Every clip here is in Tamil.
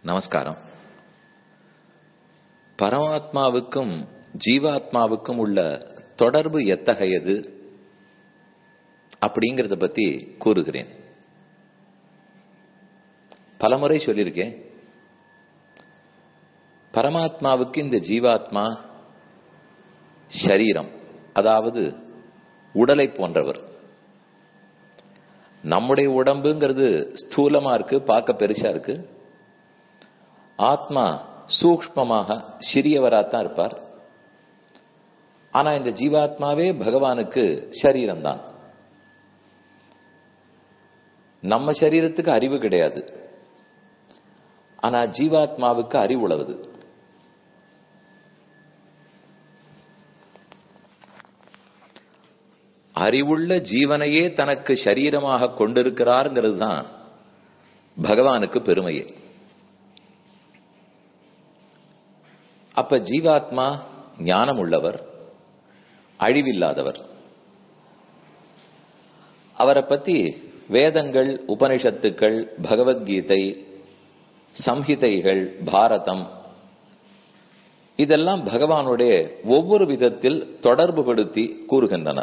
நமஸ்காரம் பரமாத்மாவுக்கும் ஜீவாத்மாவுக்கும் உள்ள தொடர்பு எத்தகையது அப்படிங்கறத பத்தி கூறுகிறேன் பலமுறை சொல்லியிருக்கேன் பரமாத்மாவுக்கு இந்த ஜீவாத்மா ஷரீரம் அதாவது உடலை போன்றவர் நம்முடைய உடம்புங்கிறது ஸ்தூலமா இருக்கு பார்க்க பெருசா இருக்கு ஆத்மா சூக்மமாக சிறியவராத்தான் இருப்பார் ஆனா இந்த ஜீவாத்மாவே பகவானுக்கு சரீரம் தான் நம்ம சரீரத்துக்கு அறிவு கிடையாது ஆனா ஜீவாத்மாவுக்கு அறிவு உள்ளது அறிவுள்ள ஜீவனையே தனக்கு சரீரமாக கொண்டிருக்கிறார்ங்கிறது தான் பகவானுக்கு பெருமையே அப்ப ஜீவாத்மா ஞானம் உள்ளவர் அழிவில்லாதவர் அவரை பத்தி வேதங்கள் உபனிஷத்துக்கள் பகவத்கீதை சம்ஹிதைகள் பாரதம் இதெல்லாம் பகவானுடைய ஒவ்வொரு விதத்தில் தொடர்புபடுத்தி கூறுகின்றன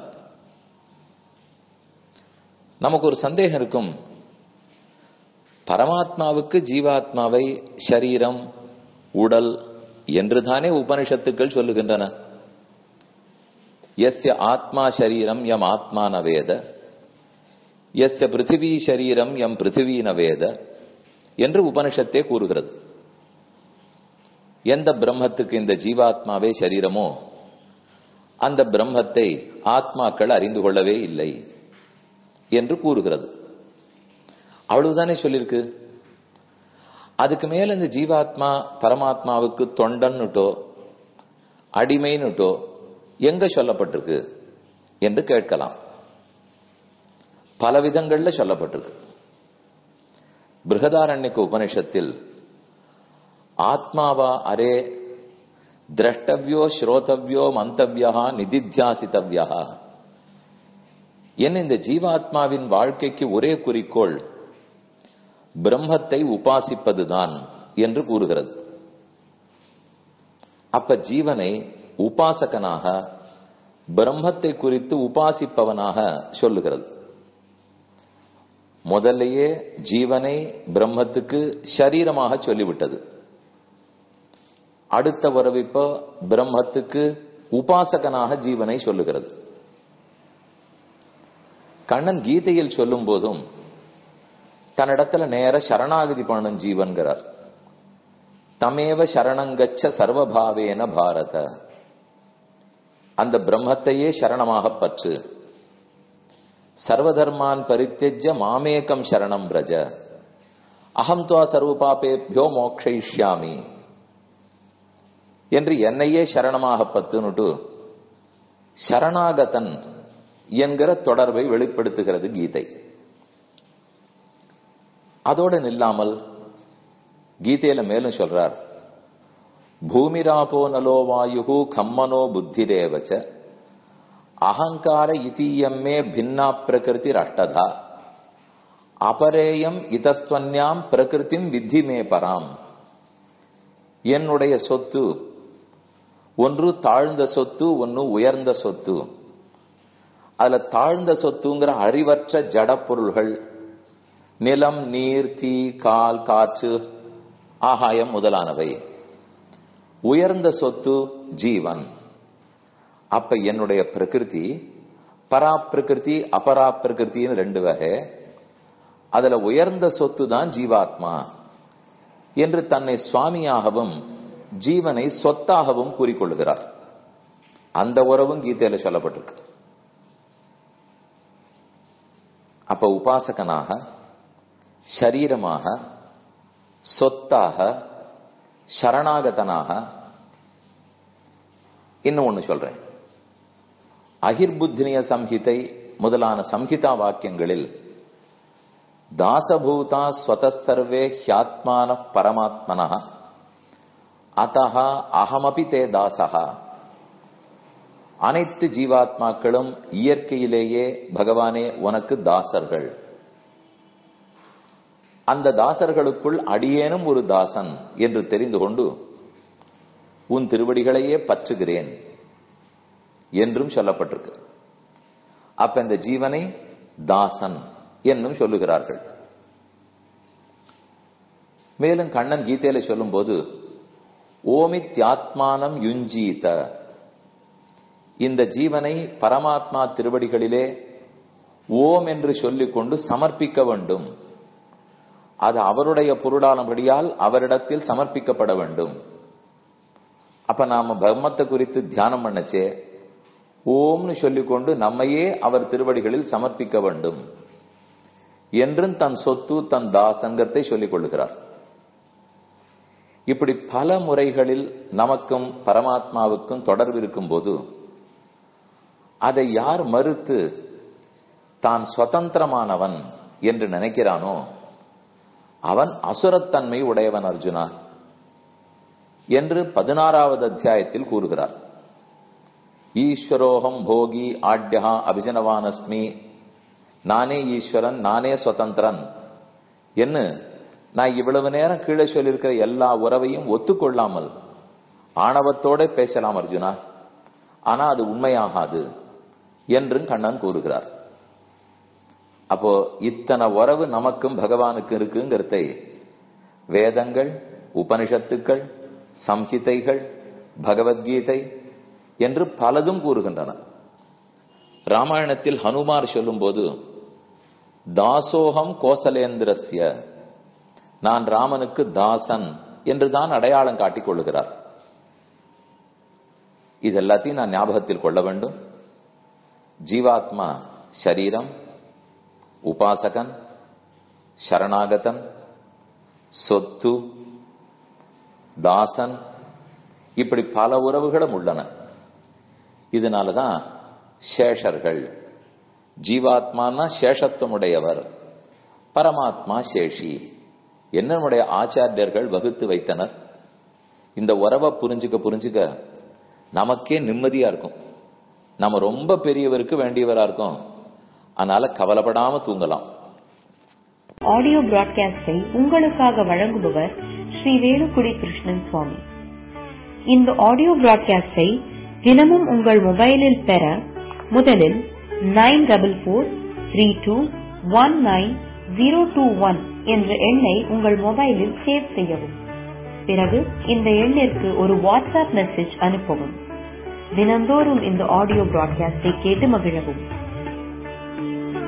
நமக்கு ஒரு சந்தேகம் இருக்கும் பரமாத்மாவுக்கு ஜீவாத்மாவை ஷரீரம் உடல் என்றுதானே உபனிஷத்துக்கள் சொல்லுகின்றன எஸ்ய ஆத்மா ஷரீரம் எம் ஆத்மா நவேத எஸ்ய பிருத்திவி ஷரீரம் எம் பிருத்திவி நவேத என்று உபனிஷத்தே கூறுகிறது எந்த பிரம்மத்துக்கு இந்த ஜீவாத்மாவே சரீரமோ அந்த பிரம்மத்தை ஆத்மாக்கள் அறிந்து கொள்ளவே இல்லை என்று கூறுகிறது அவ்வளவுதானே சொல்லியிருக்கு அதுக்கு மேல இந்த ஜீவாத்மா பரமாத்மாவுக்கு தொண்டன்னுட்டோ அடிமைன்னுட்டோ எங்க சொல்லப்பட்டிருக்கு என்று கேட்கலாம் பல விதங்கள்ல சொல்லப்பட்டிருக்கு பிருகதாரண்யக்கு உபனிஷத்தில் ஆத்மாவா அரே திரஷ்டவியோ ஸ்ரோதவியோ மந்தவியா நிதித்தியாசித்தவியா என் இந்த ஜீவாத்மாவின் வாழ்க்கைக்கு ஒரே குறிக்கோள் பிரம்மத்தை உபாசிப்பதுதான் என்று கூறுகிறது அப்ப ஜீவனை உபாசகனாக பிரம்மத்தை குறித்து உபாசிப்பவனாக சொல்லுகிறது முதல்லையே ஜீவனை பிரம்மத்துக்கு சரீரமாக சொல்லிவிட்டது அடுத்த வரவிப்போ பிரம்மத்துக்கு உபாசகனாக ஜீவனை சொல்லுகிறது கண்ணன் கீதையில் சொல்லும் போதும் தன்னிடத்துல நேர சரணாகதி பண்ணும் ஜீவன்கிறார் தமேவ சரணங்கச்ச சர்வபாவேன பாரத அந்த பிரம்மத்தையே சரணமாக பற்று சர்வதர்மான் பரித்தெஜ மாமேகம் சரணம் பிரஜ அகம் துவா சர்வபாபேபியோ மோக்ஷயிஷ்யாமி என்று என்னையே சரணமாக பத்துனுட்டு சரணாகதன் என்கிற தொடர்பை வெளிப்படுத்துகிறது கீதை அதோடு நில்லாமல் கீதையில மேலும் சொல்றார் பூமிராபோ நலோ வாயு கம்மனோ புத்திரேவச்ச அகங்கார இதீயம்மே பின்னா பிரகிருதி அஷ்டதா அபரேயம் இதஸ்துவன்யாம் பிரகிருதிம் வித்தி மே பராம் என்னுடைய சொத்து ஒன்று தாழ்ந்த சொத்து ஒன்று உயர்ந்த சொத்து அதுல தாழ்ந்த சொத்துங்கிற அறிவற்ற ஜட பொருள்கள் நிலம் நீர் தீ கால் காற்று ஆகாயம் முதலானவை உயர்ந்த சொத்து ஜீவன் அப்ப என்னுடைய பிரகிருதி பரா பிரகிருதி அபரா பிரகிருத்தின்னு ரெண்டு வகை அதுல உயர்ந்த சொத்து தான் ஜீவாத்மா என்று தன்னை சுவாமியாகவும் ஜீவனை சொத்தாகவும் கூறிக்கொள்கிறார் அந்த உறவும் கீதையில சொல்லப்பட்டிருக்கு அப்ப உபாசகனாக சரீரமாக சொத்தாக சரணாகதனாக இன்னும் ஒண்ணு சொல்றேன் அகிர்புத்தினிய சம்ஹிதை முதலான சம்ஹிதா வாக்கியங்களில் தாசபூதா ஸ்வதசர்வே ஹியாத்மான பரமாத்மனா அத்தஹா அகமபி தே தாசகா அனைத்து ஜீவாத்மாக்களும் இயற்கையிலேயே பகவானே உனக்கு தாசர்கள் அந்த தாசர்களுக்குள் அடியேனும் ஒரு தாசன் என்று தெரிந்து கொண்டு உன் திருவடிகளையே பற்றுகிறேன் என்றும் சொல்லப்பட்டிருக்கு அப்ப இந்த ஜீவனை தாசன் என்னும் சொல்லுகிறார்கள் மேலும் கண்ணன் கீதையில சொல்லும் போது ஓமித்யாத்மானம் யுஞ்சீத இந்த ஜீவனை பரமாத்மா திருவடிகளிலே ஓம் என்று சொல்லிக் கொண்டு சமர்ப்பிக்க வேண்டும் அது அவருடைய பொருளானபடியால் அவரிடத்தில் சமர்ப்பிக்கப்பட வேண்டும் அப்ப நாம பிரம்மத்தை குறித்து தியானம் பண்ணச்சே ஓம்னு சொல்லிக்கொண்டு நம்மையே அவர் திருவடிகளில் சமர்ப்பிக்க வேண்டும் என்றும் தன் சொத்து தன் தாசங்கத்தை சொல்லிக் கொள்ளுகிறார் இப்படி பல முறைகளில் நமக்கும் பரமாத்மாவுக்கும் தொடர்பு இருக்கும் போது அதை யார் மறுத்து தான் சுதந்திரமானவன் என்று நினைக்கிறானோ அவன் அசுரத்தன்மை உடையவன் அர்ஜுனா என்று பதினாறாவது அத்தியாயத்தில் கூறுகிறார் ஈஸ்வரோகம் போகி ஆட்யா அபிஜனவானஸ்மி நானே ஈஸ்வரன் நானே சுதந்திரன் என்ன நான் இவ்வளவு நேரம் கீழே சொல்லியிருக்கிற எல்லா உறவையும் ஒத்துக்கொள்ளாமல் ஆணவத்தோட பேசலாம் அர்ஜுனா ஆனா அது உண்மையாகாது என்றும் கண்ணன் கூறுகிறார் அப்போ இத்தனை உறவு நமக்கும் பகவானுக்கு இருக்குங்கிறதை வேதங்கள் உபனிஷத்துக்கள் சம்ஹிதைகள் பகவத்கீதை என்று பலதும் கூறுகின்றன ராமாயணத்தில் ஹனுமார் சொல்லும்போது தாசோகம் கோசலேந்திரஸ்ய நான் ராமனுக்கு தாசன் என்றுதான் அடையாளம் காட்டிக் கொள்ளுகிறார் இது எல்லாத்தையும் நான் ஞாபகத்தில் கொள்ள வேண்டும் ஜீவாத்மா சரீரம் உபாசகன் சரணாகதன் சொத்து தாசன் இப்படி பல உறவுகளும் உள்ளன இதனாலதான் சேஷர்கள் ஜீவாத்மானா சேஷத்துவமுடையவர் பரமாத்மா சேஷி என்னுடைய ஆச்சாரியர்கள் வகுத்து வைத்தனர் இந்த உறவை புரிஞ்சுக்க புரிஞ்சுக்க நமக்கே நிம்மதியா இருக்கும் நம்ம ரொம்ப பெரியவருக்கு வேண்டியவரா இருக்கும் அதனால கவலைப்படாம தூங்கலாம் ஆடியோ பிராட்காஸ்டை உங்களுக்காக வழங்குபவர் ஸ்ரீ வேலுக்குடி கிருஷ்ணன் சுவாமி இந்த ஆடியோ பிராட்காஸ்டை தினமும் உங்கள் மொபைலில் பெற முதலில் nine double four three two one nine zero two one என்ற எண்ணை உங்கள் மொபைலில் சேவ் செய்யவும் பிறகு இந்த எண்ணிற்கு ஒரு வாட்ஸ்அப் மெசேஜ் அனுப்பவும் தினந்தோறும் இந்த ஆடியோ பிராட்காஸ்டை கேட்டு மகிழவும்